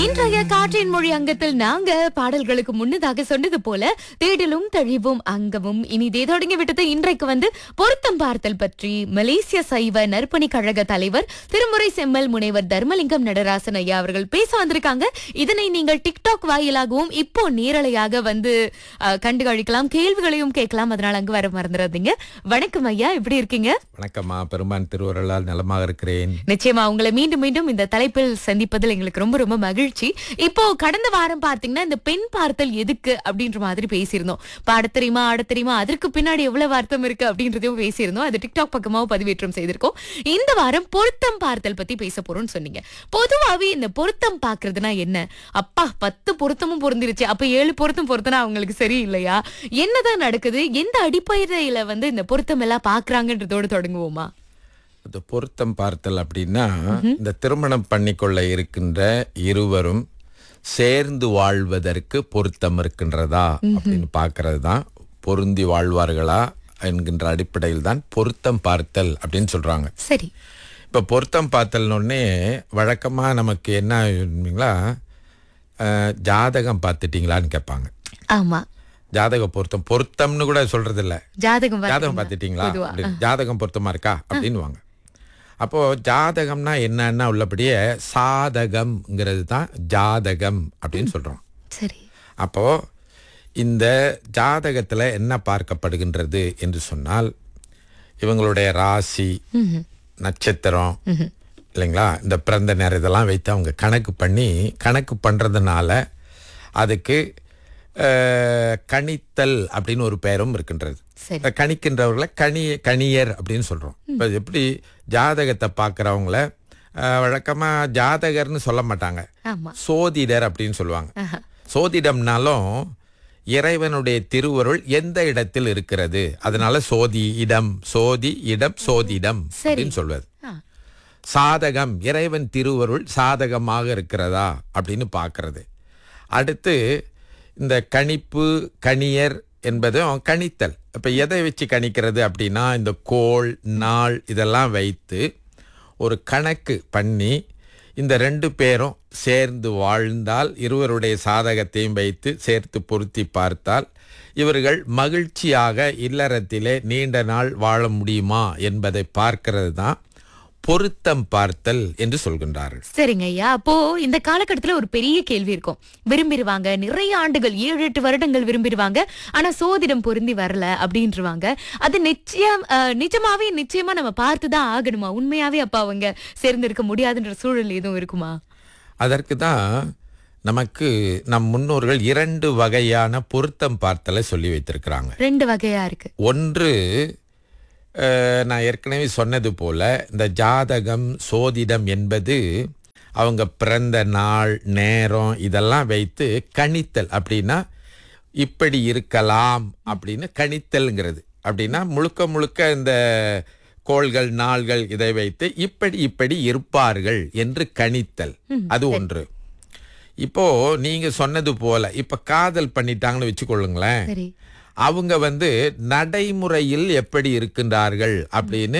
இன்றைய காற்றின் மொழி அங்கத்தில் நாங்க பாடல்களுக்கு முன்னதாக சொன்னது போல தேடலும் தழிவும் அங்கமும் இனிதே தொடங்கி விட்டது இன்றைக்கு வந்து பொருத்தம் பார்த்தல் பற்றி மலேசிய சைவ நற்பணி கழக தலைவர் திருமுறை செம்மல் முனைவர் தர்மலிங்கம் நடராசன் ஐயா அவர்கள் பேச வந்திருக்காங்க இதனை நீங்கள் டிக்டாக் வாயிலாகவும் இப்போ நேரலையாக வந்து அஹ், கண்டு கழிக்கலாம் கேள்விகளையும் கேட்கலாம் அதனால அங்கு வர மறந்துடாதீங்க வணக்கம் ஐயா எப்படி இருக்கீங்க வணக்கம்மா பெருமான் திருவருளால் நலமாக இருக்கிறேன் நிச்சயமா உங்களை மீண்டும் மீண்டும் இந்த தலைப்பில் சந்திப்பதில் எங்களுக்கு ரொம்ப ரொம்ப மகிழ்ச்சி இப்போ கடந்த வாரம் பார்த்தீங்கன்னா இந்த பெண் பார்த்தல் எதுக்கு அப்படின்ற மாதிரி பேசியிருந்தோம் பாட தெரியுமா ஆட தெரியுமா அதற்கு பின்னாடி எவ்வளவு அர்த்தம் இருக்கு அப்படின்றதையும் பேசியிருந்தோம் அது டிக்டாக் பக்கமாவும் பதிவேற்றம் செய்திருக்கோம் இந்த வாரம் பொருத்தம் பார்த்தல் பத்தி பேச போறோம்னு சொன்னீங்க பொதுவாவே இந்த பொருத்தம் பாக்குறதுனா என்ன அப்பா பத்து பொருத்தமும் பொருந்திருச்சு அப்ப ஏழு பொருத்தம் பொருத்தனா அவங்களுக்கு சரி இல்லையா என்னதான் நடக்குது எந்த அடிப்படையில வந்து இந்த பொருத்தம் எல்லாம் பாக்குறாங்கன்றதோட தொடங்குவோமா இந்த பொருத்தம் பார்த்தல் அப்படின்னா இந்த திருமணம் பண்ணிக்கொள்ள இருக்கின்ற இருவரும் சேர்ந்து வாழ்வதற்கு பொருத்தம் இருக்கின்றதா அப்படின்னு பார்க்கிறது தான் பொருந்தி வாழ்வார்களா என்கின்ற அடிப்படையில் தான் பொருத்தம் பார்த்தல் அப்படின்னு சொல்றாங்க சரி இப்போ பொருத்தம் பார்த்தல்னொடனே வழக்கமாக நமக்கு என்ன ஆகுங்களா, அஹ், ஜாதகம் பார்த்துட்டீங்களான்னு கேட்பாங்க ஆமா ஜாதக பொருத்தம் பொருத்தம்னு கூட சொல்றது இல்ல ஜாதகம் ஜாதகம் பார்த்தீங்களா? பார்த்துட்டீங்களா பொதுவா. அப்படின்னு. ஜாதகம் பொருத்தமா இருக்கா அப்படின்னுவாங்க அப்போ ஜாதகம்னா என்னன்னா உள்ளபடியே சாதகம்ங்கிறது தான் ஜாதகம் அப்படின்னு சொல்றோம் சரி அப்போ இந்த ஜாதகத்துல என்ன பார்க்கப்படுகின்றது என்று சொன்னால் இவங்களுடைய ராசி ம்ஹும். நட்சத்திரம் இல்லைங்களா இந்த பிறந்த நேரம் இதெல்லாம் வைத்து அவங்க கணக்கு பண்ணி கணக்கு பண்ணுறதுனால அதுக்கு அஹ், கணித்தல் அப்படின்னு ஒரு பெயரும் இருக்கின்றது சரி இப்ப கணிக்கின்றவர்களை கணி கணியர் அப்படின்னு சொல்கிறோம் இப்போ எப்படி ஜாதகத்தை பார்க்குறவங்கள வழக்கமாக ஜாதகர்னு சொல்ல மாட்டாங்க ஆமா சோதிடர் அப்படின்னு சொல்லுவாங்க ஆஹா. சோதிடம்னாலும் இறைவனுடைய திருவருள் எந்த இடத்தில் இருக்கிறது அதனால சோதி இடம் சோதி இடம் சோதிடம் சரி. அப்படின்னு சொல்வது ஆ, சாதகம் இறைவன் திருவருள் சாதகமாக இருக்கிறதா அப்படின்னு பார்க்கறது அடுத்து இந்த கணிப்பு கணியர் என்பதும் கணித்தல் இப்போ எதை வச்சு கணிக்கிறது அப்படின்னா இந்த கோள் நாள் இதெல்லாம் வைத்து ஒரு கணக்கு பண்ணி இந்த ரெண்டு பேரும் சேர்ந்து வாழ்ந்தால் இருவருடைய சாதகத்தையும் வைத்து சேர்த்து பொருத்தி பார்த்தால் இவர்கள் மகிழ்ச்சியாக இல்லறத்திலே நீண்ட நாள் வாழ முடியுமா என்பதை பார்க்கிறது தான் பொருத்தம் பார்த்தல் என்று சொல்கின்றார்கள் சரிங்க ஐயா அப்போ இந்த காலகட்டத்துல ஒரு பெரிய கேள்வி இருக்கும் விரும்பிடுவாங்க நிறைய ஆண்டுகள் ஏழு எட்டு வருடங்கள் விரும்பிடுவாங்க ஆனா சோதிடம் பொருந்தி வரல அப்படின்றவாங்க அது நிச்சயம் அஹ், நிஜமாவே நிச்சயமா நம்ம பார்த்துதான் ஆகணுமா உண்மையாவே அப்ப அவங்க சேர்ந்திருக்க முடியாதுன்ற சூழல் எதுவும் இருக்குமா அதற்கு தான் நமக்கு நம் முன்னோர்கள் இரண்டு வகையான பொருத்தம் பார்த்தலை சொல்லி வைத்திருக்கிறாங்க ரெண்டு வகையா இருக்கு ஒன்று அஹ், நான் ஏற்கனவே சொன்னது போல இந்த ஜாதகம் சோதிடம் என்பது அவங்க பிறந்த நாள் நேரம் இதெல்லாம் வைத்து கணித்தல் அப்படின்னா இப்படி இருக்கலாம் அப்படின்னு கணித்தல்ங்கிறது அப்படின்னா முழுக்க முழுக்க இந்த கோள்கள் நாள்கள் இதை வைத்து இப்படி இப்படி இருப்பார்கள் என்று கணித்தல் அது ஒன்று இப்போ நீங்க சொன்னது போல இப்ப காதல் பண்ணிட்டாங்கன்னு வச்சுக்கொள்ளுங்களேன் சரி அவங்க வந்து நடைமுறையில் எப்படி இருக்கின்றார்கள் அப்படின்னு